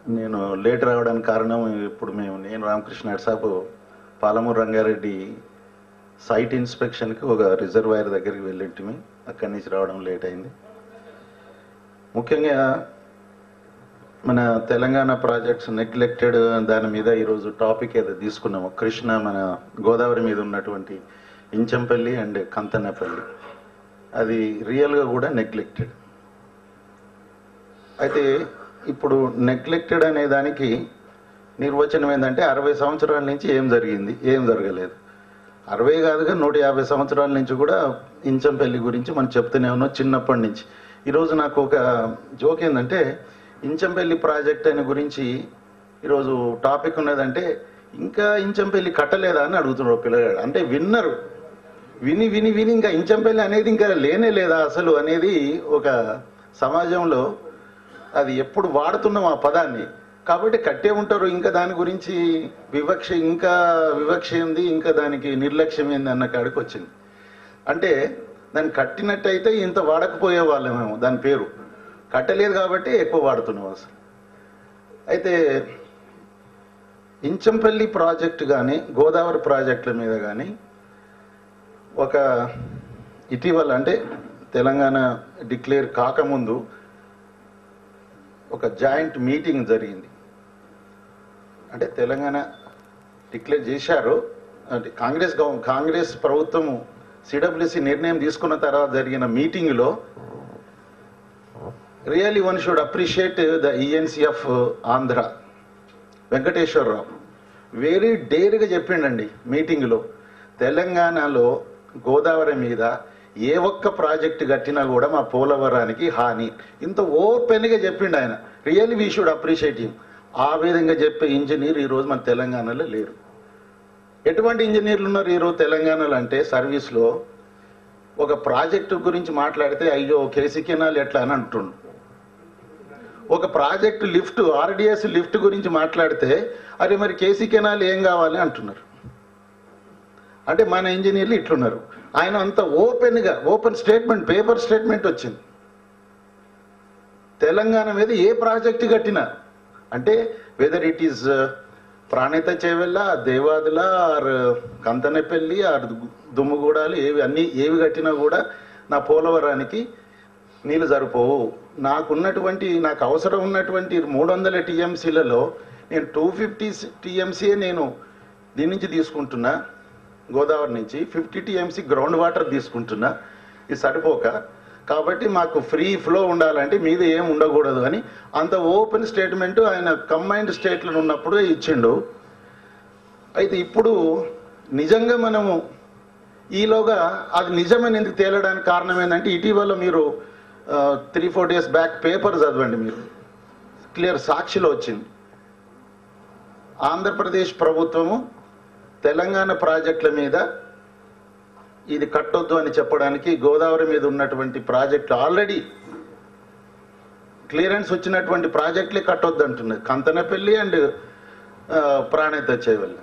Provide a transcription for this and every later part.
నేను లేట్ రావడానికి కారణం ఇప్పుడు మేము నేను రామకృష్ణ సాబు పాలమూరు రంగారెడ్డి సైట్ ఇన్స్పెక్షన్కి ఒక రిజర్వాయర్ దగ్గరికి వెళ్ళింటిమి అక్కడి నుంచి రావడం లేట్ అయింది ముఖ్యంగా మన తెలంగాణ ప్రాజెక్ట్స్ నెగ్లెక్టెడ్ దాని మీద ఈరోజు టాపిక్ ఏదో తీసుకున్నాము కృష్ణ మన గోదావరి మీద ఉన్నటువంటి ఇంచంపల్లి అండ్ కంతనపల్లి అది రియల్గా కూడా నెగ్లెక్టెడ్ అయితే ఇప్పుడు నెగ్లెక్టెడ్ అనే దానికి నిర్వచనం ఏంటంటే అరవై సంవత్సరాల నుంచి ఏం జరిగింది ఏం జరగలేదు అరవై కాదుగా నూట యాభై సంవత్సరాల నుంచి కూడా ఇంచంపల్లి గురించి మనం చెప్తూనే ఉన్నాం చిన్నప్పటి నుంచి ఈరోజు నాకు ఒక జోక్ ఏంటంటే ఇంచంపల్లి ప్రాజెక్ట్ అని గురించి ఈరోజు టాపిక్ ఉన్నదంటే ఇంకా ఇంచంపల్లి కట్టలేదా అని అడుగుతున్నారు పిల్లగాడు అంటే విన్నరు విని విని విని ఇంకా ఇంచంపల్లి అనేది ఇంకా లేనే లేదా అసలు అనేది ఒక సమాజంలో అది ఎప్పుడు వాడుతున్నాం ఆ పదాన్ని కాబట్టి కట్టే ఉంటారు ఇంకా దాని గురించి వివక్ష ఇంకా వివక్ష ఏంది ఇంకా దానికి నిర్లక్ష్యం ఏంది అన్న కాడికి వచ్చింది అంటే దాన్ని కట్టినట్టయితే ఇంత వాడకపోయే వాళ్ళమేమో దాని పేరు కట్టలేదు కాబట్టి ఎక్కువ వాడుతున్నాం అసలు అయితే ఇంచంపల్లి ప్రాజెక్టు కానీ గోదావరి ప్రాజెక్టుల మీద కానీ ఒక ఇటీవల అంటే తెలంగాణ డిక్లేర్ కాకముందు ఒక జాయింట్ మీటింగ్ జరిగింది అంటే తెలంగాణ డిక్లేర్ చేశారు అంటే కాంగ్రెస్ గవ కాంగ్రెస్ ప్రభుత్వము సిడబ్ల్యూసి నిర్ణయం తీసుకున్న తర్వాత జరిగిన మీటింగ్లో really one should appreciate the ENC of Andhra Venkateswararao very డేర్గా చెప్పిండండి మీటింగ్లో తెలంగాణలో గోదావరి మీద ఏ ఒక్క ప్రాజెక్టు కట్టినా కూడా మా పోలవరానికి హాని ఇంత ఓపెన్గా చెప్పిండు ఆయన really we should appreciate him ఆ విధంగా చెప్పే ఇంజనీర్ ఈరోజు మన తెలంగాణలో లేరు ఎటువంటి ఇంజనీర్లు ఉన్నారు ఈరోజు తెలంగాణలో అంటే సర్వీస్లో ఒక ప్రాజెక్టు గురించి మాట్లాడితే అయ్యో కేసీ కెనాల్ ఎట్లా అని అంటుండు ఒక ప్రాజెక్టు లిఫ్ట్ ఆర్డిఎస్ లిఫ్ట్ గురించి మాట్లాడితే అరే మరి కేసీ కెనాల్ ఏం కావాలి అంటున్నారు అంటే మన ఇంజనీర్లు ఇట్లున్నారు ఆయన అంత ఓపెన్గా ఓపెన్ స్టేట్మెంట్ పేపర్ స్టేట్మెంట్ వచ్చింది తెలంగాణ మీద ఏ ప్రాజెక్టు కట్టినా అంటే whether it is Pranahita Chevella Devadula or Kanthanapalli or దుమ్ముగూడాలు ఏవి అన్ని ఏవి కట్టినా కూడా నా పోలవరానికి నీళ్ళు సరిపోవు నాకున్నటువంటి నాకు అవసరం ఉన్నటువంటి మూడు వందల టీఎంసీలలో నేను టూ ఫిఫ్టీ టీఎంసీయే నేను దీని నుంచి తీసుకుంటున్నా గోదావరి నుంచి ఫిఫ్టీ టీఎంసీ గ్రౌండ్ వాటర్ తీసుకుంటున్నా ఇది సరిపోక కాబట్టి మాకు ఫ్రీ ఫ్లో ఉండాలంటే మీద ఏం ఉండకూడదు అని అంత ఓపెన్ స్టేట్మెంట్ ఆయన కంబైన్డ్ స్టేట్లో ఉన్నప్పుడు ఇచ్చిండు అయితే ఇప్పుడు నిజంగా మనము ఈలోగా అది నిజమని ఎందుకు తేలడానికి కారణం ఏంటంటే ఇటీవల మీరు three four days back paper చదవండి మీరు క్లియర్ సాక్షిలో వచ్చింది ఆంధ్రప్రదేశ్ ప్రభుత్వము తెలంగాణ ప్రాజెక్టుల మీద ఇది కట్టొద్దు అని చెప్పడానికి గోదావరి మీద ఉన్నటువంటి ప్రాజెక్టులు ఆల్రెడీ క్లియరెన్స్ వచ్చినటువంటి ప్రాజెక్టులే కట్టొద్దు అంటున్నది కంతనపల్లి అండ్ ప్రాణేత చేవల్ల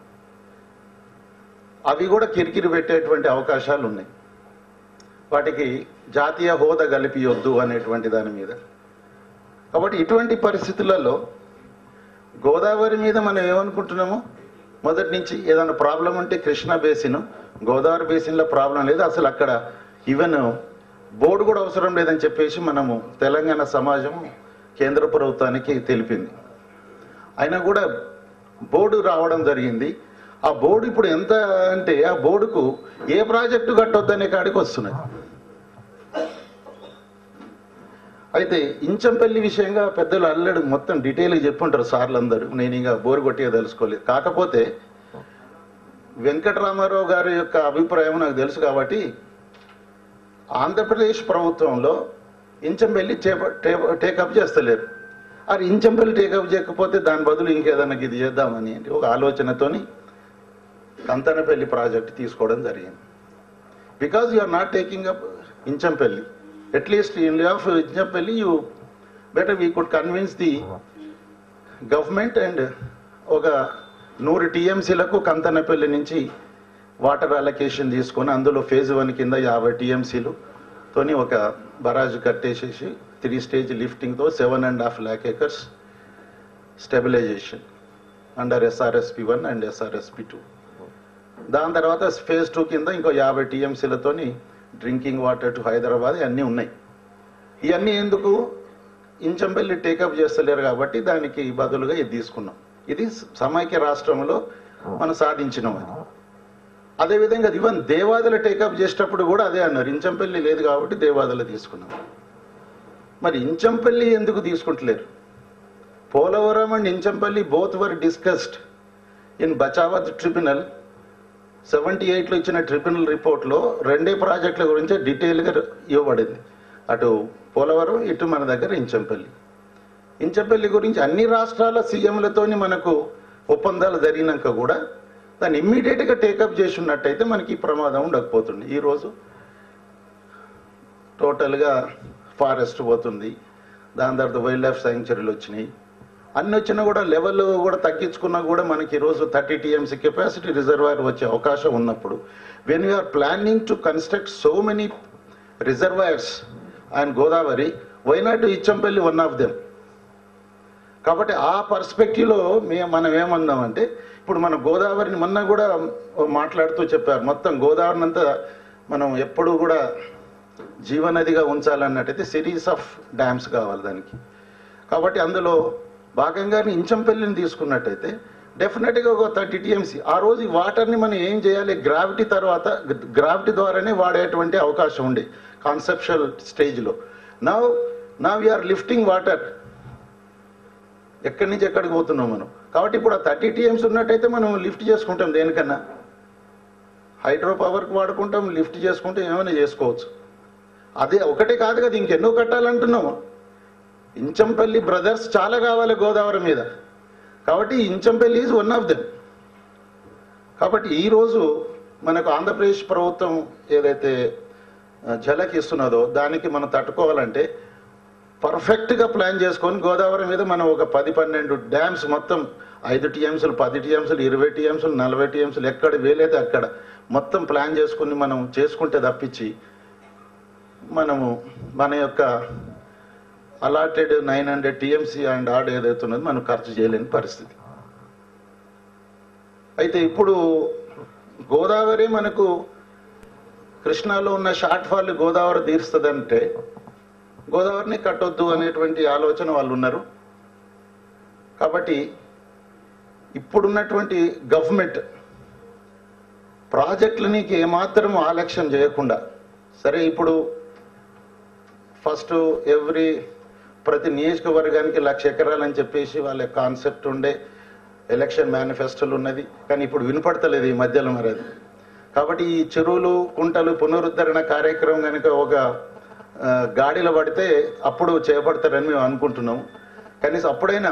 అవి కూడా కిరికిరి పెట్టేటువంటి అవకాశాలు ఉన్నాయి వాటికి జాతీయ హోదా కలిపియొద్దు అనేటువంటి దాని మీద కాబట్టి ఇటువంటి పరిస్థితులలో గోదావరి మీద మనం ఏమనుకుంటున్నాము మొదటి నుంచి ఏదైనా ప్రాబ్లం ఉంటే కృష్ణా బేసిన్ గోదావరి బేసిన్లో ప్రాబ్లం లేదు అసలు అక్కడ ఈవెన్ బోర్డు కూడా అవసరం లేదని చెప్పేసి మనము తెలంగాణ సమాజం కేంద్ర ప్రభుత్వానికి తెలిపింది అయినా కూడా బోర్డు రావడం జరిగింది ఆ బోర్డు ఇప్పుడు ఎంత అంటే ఆ బోర్డుకు ఏ ప్రాజెక్టు కట్టొద్దనే కాడికి వస్తున్నది అయితే ఇంచంపల్లి విషయంగా పెద్దలు అల్లడు మొత్తం డీటెయిల్గా చెప్పుంటారు సార్లు అందరూ నేను ఇంకా బోరు కొట్టిగా తెలుసుకోలేదు కాకపోతే వెంకటరామారావు గారి యొక్క అభిప్రాయం నాకు తెలుసు కాబట్టి ఆంధ్రప్రదేశ్ ప్రభుత్వంలో ఇంచంపల్లి టేకప్ చేస్తలేరు అది ఇంచంపల్లి టేకప్ చేయకపోతే దాని బదులు ఇంకేదన్నా ఇది చేద్దామని ఒక ఆలోచనతోని కంతనపల్లి ప్రాజెక్ట్ తీసుకోవడం జరిగింది because you are not taking up Inchampalli at least in of Inchampalli you better we could convince the government and ఒక నూరు టీఎంసీలకు కంతనపల్లి నుంచి వాటర్ అలొకేషన్ తీసుకొని అందులో ఫేజ్ వన్ కింద యాభై టీఎంసీలు తోని ఒక బరాజు కట్టేసేసి త్రీ స్టేజ్ లిఫ్టింగ్తో seven and half lakh acres stabilization under SRSP one and SRSP two దాని తర్వాత ఫేజ్ టూ కింద ఇంకో యాభై టీఎంసీలతోని డ్రింకింగ్ వాటర్ టు హైదరాబాద్ ఇవన్నీ ఉన్నాయి ఇవన్నీ ఎందుకు ఇంచంపల్లి టేకప్ చేస్తలేరు కాబట్టి దానికి బదులుగా ఇది తీసుకున్నాం ఇది సమైక్య రాష్ట్రంలో మనం సాధించినాం అది అదేవిధంగా ఈవెన్ దేవాదుల టేకప్ చేసేటప్పుడు కూడా అదే అన్నారు ఇంచంపల్లి లేదు కాబట్టి దేవాదుల తీసుకున్నాం మరి ఇంచంపల్లి ఎందుకు తీసుకుంటలేరు Polavaram and Inchampalli both were discussed in Bachawat tribunal seventy ఎయిట్లో ఇచ్చిన ట్రిబ్యునల్ రిపోర్ట్లో రెండే ప్రాజెక్టుల గురించి డీటెయిల్గా ఇవ్వబడింది అటు పోలవరం ఇటు మన దగ్గర ఇంచంపల్లి ఇంచంపల్లి గురించి అన్ని రాష్ట్రాల సీఎంలతోని మనకు ఒప్పందాలు జరిగినాక కూడా దాన్ని ఇమ్మీడియట్గా టేకప్ చేసి ఉన్నట్టయితే మనకి ఈ ప్రమాదం ఉండకపోతుంది ఈరోజు టోటల్గా ఫారెస్ట్ పోతుంది దాని తర్వాత వైల్డ్ లైఫ్ శాంక్చురీలు వచ్చినాయి అన్ని వచ్చినా కూడా లెవెల్ కూడా తగ్గించుకున్నా కూడా మనకి ఈరోజు థర్టీ టీఎంసీ కెపాసిటీ రిజర్వాయర్ వచ్చే అవకాశం ఉన్నప్పుడు when we are planning to construct so many reservoirs and Godavari why not Ichampalli one of them కాబట్టి ఆ పర్స్పెక్టివ్లో మే మనం ఏమన్నామంటే ఇప్పుడు మన గోదావరిని మొన్న కూడా మాట్లాడుతూ చెప్పారు మొత్తం గోదావరిని అంతా మనం ఎప్పుడు కూడా జీవనదిగా ఉంచాలన్నట్టయితే సిరీస్ ఆఫ్ డ్యామ్స్ కావాలి దానికి కాబట్టి అందులో భాగంగానే ఇంచంపల్లిని తీసుకున్నట్టయితే డెఫినెట్గా ఒక థర్టీ టీఎంసీ ఆ రోజు ఈ వాటర్ని మనం ఏం చేయాలి గ్రావిటీ తర్వాత గ్రావిటీ ద్వారానే వాడేటువంటి అవకాశం ఉండే కాన్సెప్షువల్ స్టేజ్లో నవ్ నా వీఆర్ లిఫ్టింగ్ వాటర్ ఎక్కడి నుంచి ఎక్కడికి పోతున్నాం మనం కాబట్టి ఇప్పుడు ఆ థర్టీ టీఎంస్ ఉన్నట్టయితే మనం లిఫ్ట్ చేసుకుంటాం దేనికన్నా హైడ్రో పవర్కి వాడుకుంటాం లిఫ్ట్ చేసుకుంటే ఏమైనా చేసుకోవచ్చు అదే ఒకటే కాదు కదా ఇంకెన్నో కట్టాలంటున్నాము ఇంచంపల్లి బ్రదర్స్ చాలా కావాలి గోదావరి మీద కాబట్టి Inchampalli is one of them కాబట్టి ఈరోజు మనకు ఆంధ్రప్రదేశ్ ప్రభుత్వం ఏదైతే ఆ, ఝలక్ ఇస్తున్నదో దానికి మనం తట్టుకోవాలంటే పర్ఫెక్ట్గా ప్లాన్ చేసుకొని గోదావరి మీద మనం ఒక పది పన్నెండు డ్యామ్స్ మొత్తం ఐదు టీఎంసీలు పది టీఎంసీలు ఇరవై టీఎంసీలు నలభై టీఎంసీలు ఎక్కడ వేలైతే అక్కడ మొత్తం ప్లాన్ చేసుకుని మనం చేసుకుంటే తప్పించి మనము మన యొక్క allotted nine hundred TMC and award ఏదైతే ఉన్నదో మనం ఖర్చు చేయలేని పరిస్థితి అయితే ఇప్పుడు గోదావరి మనకు కృష్ణాలో ఉన్న షార్ట్ ఫాల్ గోదావరి తీరుస్తుందంటే గోదావరిని కట్టొద్దు అనేటువంటి ఆలోచన వాళ్ళు ఉన్నారు కాబట్టి ఇప్పుడున్నటువంటి గవర్నమెంట్ ప్రాజెక్టులని ఏమాత్రం ఆలక్ష్యం చేయకుండా సరే ఇప్పుడు ఫస్ట్ ఎవ్రీ ప్రతి నియోజకవర్గానికి లక్ష ఎకరాలని చెప్పేసి వాళ్ళ కాన్సెప్ట్ ఉండే ఎలక్షన్ మేనిఫెస్టోలు ఉన్నది కానీ ఇప్పుడు వినపడతలేదు ఈ మధ్యలో మరి అది కాబట్టి ఈ చెరువులు కుంటలు పునరుద్ధరణ కార్యక్రమం కనుక ఒక ఆ, గాడిలో పడితే అప్పుడు చేపడతారని మేము అనుకుంటున్నాం కనీసం అప్పుడైనా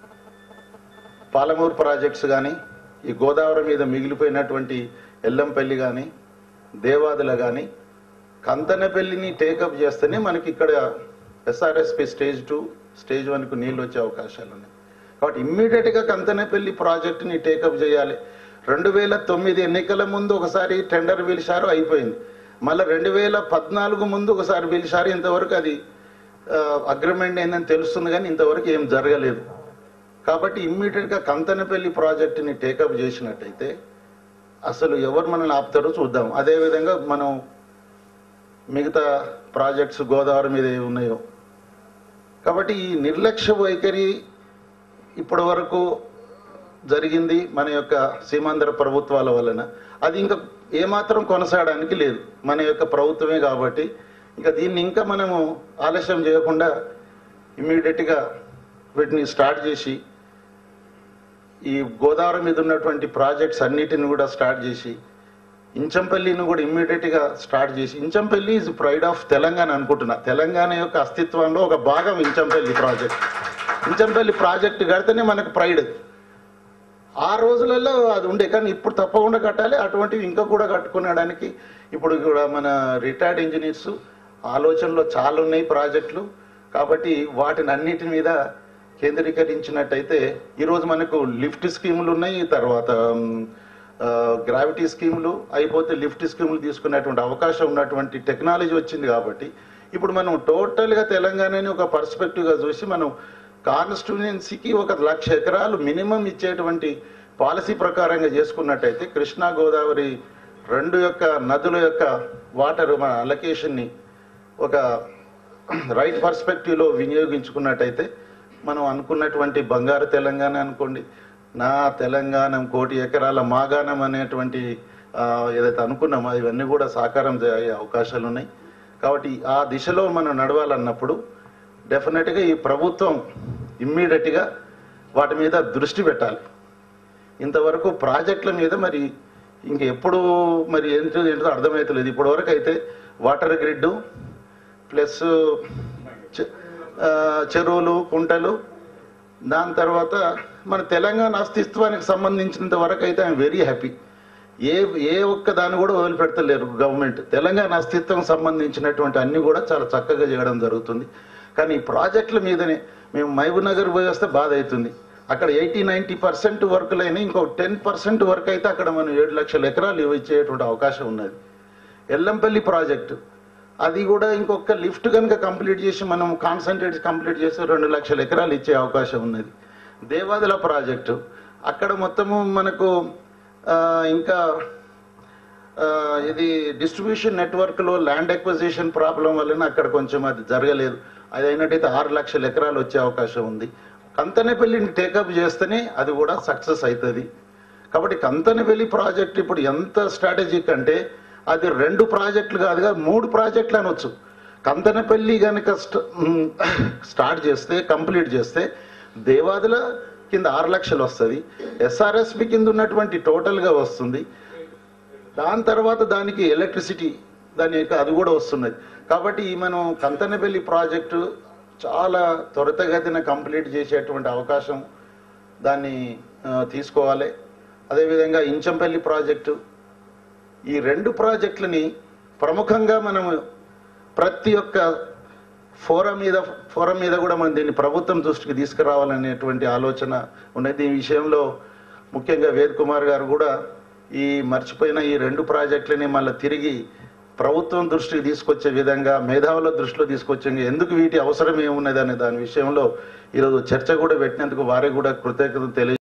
పాలమూరు ప్రాజెక్ట్స్ కానీ ఈ గోదావరి మీద మిగిలిపోయినటువంటి ఎల్లంపల్లి కానీ దేవాదుల కానీ కంతనపల్లిని టేకప్ చేస్తేనే మనకి ఇక్కడ ఎస్ఆర్ఎస్పి స్టేజ్ టూ స్టేజ్ వన్కు నీళ్ళు వచ్చే అవకాశాలు ఉన్నాయి కాబట్టి ఇమ్మీడియట్గా కంతనపల్లి ప్రాజెక్టుని టేకప్ చేయాలి రెండు వేల తొమ్మిది ఎన్నికల ముందు ఒకసారి టెండర్ పిలిచారు అయిపోయింది మళ్ళీ రెండు వేల పద్నాలుగు ముందు ఒకసారి పిలిచారు ఇంతవరకు అది అగ్రిమెంట్ అయిందని తెలుస్తుంది కానీ ఇంతవరకు ఏం జరగలేదు కాబట్టి ఇమ్మీడియట్గా కంతనపల్లి ప్రాజెక్టుని టేకప్ చేసినట్టయితే అసలు ఎవరు మనల్ని ఆపుతారో చూద్దాం అదేవిధంగా మనం మిగతా ప్రాజెక్ట్స్ గోదావరి మీద ఏ ఉన్నాయో కాబట్టి ఈ నిర్లక్ష్య వైఖరి ఇప్పటి వరకు జరిగింది మన యొక్క సీమాంధ్ర ప్రభుత్వాల వలన అది ఇంకా ఏమాత్రం కొనసాగడానికి లేదు మన యొక్క ప్రభుత్వమే కాబట్టి ఇంకా దీన్ని ఇంకా మనము ఆలస్యం చేయకుండా ఇమ్మీడియట్గా వీటిని స్టార్ట్ చేసి ఈ గోదావరి మీద ఉన్నటువంటి ప్రాజెక్ట్స్ అన్నిటిని కూడా స్టార్ట్ చేసి ఇంచంపల్లిని కూడా ఇమ్మీడియట్ గా స్టార్ట్ చేసి Inchampalli is pride of Telangana అనుకుంటున్నా తెలంగాణ యొక్క అస్తిత్వంలో ఒక భాగం ఇంచంపల్లి ప్రాజెక్ట్ ఇంచంపల్లి ప్రాజెక్ట్ కడితేనే మనకు ప్రైడ్ ఆ రోజులలో అది ఉండే కానీ ఇప్పుడు తప్పకుండా కట్టాలి అటువంటివి ఇంకా కూడా కట్టుకునడానికి ఇప్పుడు కూడా మన రిటైర్డ్ ఇంజనీర్స్ ఆలోచనలో చాలా ఉన్నాయి ప్రాజెక్టులు కాబట్టి వాటిని అన్నిటి మీద కేంద్రీకరించినట్టయితే ఈరోజు మనకు లిఫ్ట్ స్కీములు ఉన్నాయి తర్వాత గ్రావిటీ స్కీములు అయిపోతే లిఫ్ట్ స్కీములు తీసుకునేటువంటి అవకాశం ఉన్నటువంటి టెక్నాలజీ వచ్చింది కాబట్టి ఇప్పుడు మనం టోటల్గా తెలంగాణని ఒక పర్స్పెక్టివ్గా చూసి మనం కాన్స్టిట్యుయెన్సీకి ఒక లక్ష ఎకరాలు మినిమం ఇచ్చేటువంటి పాలసీ ప్రకారంగా చేసుకున్నట్టయితే కృష్ణా గోదావరి రెండు యొక్క నదుల యొక్క వాటర్ మన అలొకేషన్ని ఒక రైట్ పర్స్పెక్టివ్లో వినియోగించుకున్నట్టయితే మనం అనుకున్నటువంటి బంగారు తెలంగాణ అనుకోండి నా తెలంగాణ కోటి ఎకరాల మాగాణం అనేటువంటి ఆ, ఏదైతే అనుకున్నామో ఇవన్నీ కూడా సాకారం అయ్యే అవకాశాలు ఉన్నాయి కాబట్టి ఆ దిశలో మనం నడవాలన్నప్పుడు డెఫినెట్గా ఈ ప్రభుత్వం ఇమ్మీడియట్గా వాటి మీద దృష్టి పెట్టాలి ఇంతవరకు ప్రాజెక్టుల మీద మరి ఇంకెప్పుడు మరి ఏంటో ఏంటో అర్థమవుతలేదు ఇప్పటి వరకు అయితే వాటర్ గ్రిడ్ ప్లస్ చె- ఆ, చెరువులు కుంటలు దాని తర్వాత మన తెలంగాణ అస్తిత్వానికి సంబంధించినంత వరకు అయితే ఐఎమ్ వెరీ హ్యాపీ ఏ ఏ ఒక్క దాన్ని కూడా వదిలిపెడతలేరు గవర్నమెంట్ తెలంగాణ అస్తిత్వం సంబంధించినటువంటి అన్ని కూడా చాలా చక్కగా చేయడం జరుగుతుంది కానీ ఈ ప్రాజెక్టుల మీదనే మేము మహబూబ్ నగర్ పోయి వస్తే బాధ అవుతుంది అక్కడ ఎయిటీ నైంటీ పర్సెంట్ వర్కులైనా ఇంకో టెన్ పర్సెంట్ వర్క్ అయితే అక్కడ మనం ఏడు లక్షల ఎకరాలు ఇచ్చేటువంటి అవకాశం ఉన్నది ఎల్లంపల్లి ప్రాజెక్టు అది కూడా ఇంకొక లిఫ్ట్ కనుక కంప్లీట్ చేసి మనం కాన్సన్ట్రేట్ కంప్లీట్ చేసి రెండు లక్షల ఎకరాలు ఇచ్చే అవకాశం ఉన్నది దేవాదుల ప్రాజెక్టు అక్కడ మొత్తము మనకు ఆ, ఇంకా ఆ, ఇది డిస్ట్రిబ్యూషన్ నెట్వర్క్లో ల్యాండ్ ఎక్విజిషన్ ప్రాబ్లం వలన అక్కడ కొంచెం అది జరగలేదు అది అయినట్టయితే ఆరు లక్షల ఎకరాలు వచ్చే అవకాశం ఉంది కంతనపల్లిని టేకప్ చేస్తేనే అది కూడా సక్సెస్ అవుతుంది కాబట్టి కంతనపల్లి ప్రాజెక్ట్ ఇప్పుడు ఎంత స్ట్రాటజిక్ అంటే అది రెండు ప్రాజెక్టులు కాదుగా మూడు ప్రాజెక్టులు అనొచ్చు కంతనపల్లి కనుక స్ట్- మ్, స్టార్ట్ చేస్తే కంప్లీట్ చేస్తే దేవాదుల కింద ఆరు లక్షలు వస్తుంది ఎస్ఆర్ఎస్పి కింద ఉన్నటువంటి టోటల్గా వస్తుంది దాని తర్వాత దానికి ఎలక్ట్రిసిటీ దాని యొక్క అది కూడా వస్తున్నది కాబట్టి ఈ మనం కంతనపల్లి ప్రాజెక్టు చాలా త్వరితగతిన కంప్లీట్ చేసేటువంటి అవకాశం దాన్ని ఆ, తీసుకోవాలి అదేవిధంగా ఇంచంపల్లి ప్రాజెక్టు ఈ రెండు ప్రాజెక్టులని ప్రముఖంగా మనము ప్రతి ఒక్క ఫోరం మీద ఫోరం మీద కూడా మనం దీన్ని ప్రభుత్వం దృష్టికి తీసుకురావాలనేటువంటి ఆలోచన ఉన్నది ఈ విషయంలో ముఖ్యంగా వేద్ కుమార్ గారు కూడా ఈ మర్చిపోయిన ఈ రెండు ప్రాజెక్టులని మళ్ళీ తిరిగి ప్రభుత్వం దృష్టికి తీసుకొచ్చే విధంగా మేధావుల దృష్టిలో తీసుకొచ్చే ఎందుకు వీటి అవసరం ఏమున్నది అనే దాని విషయంలో ఈరోజు చర్చ కూడా పెట్టినందుకు వారికి కూడా కృతజ్ఞతలు తెలియ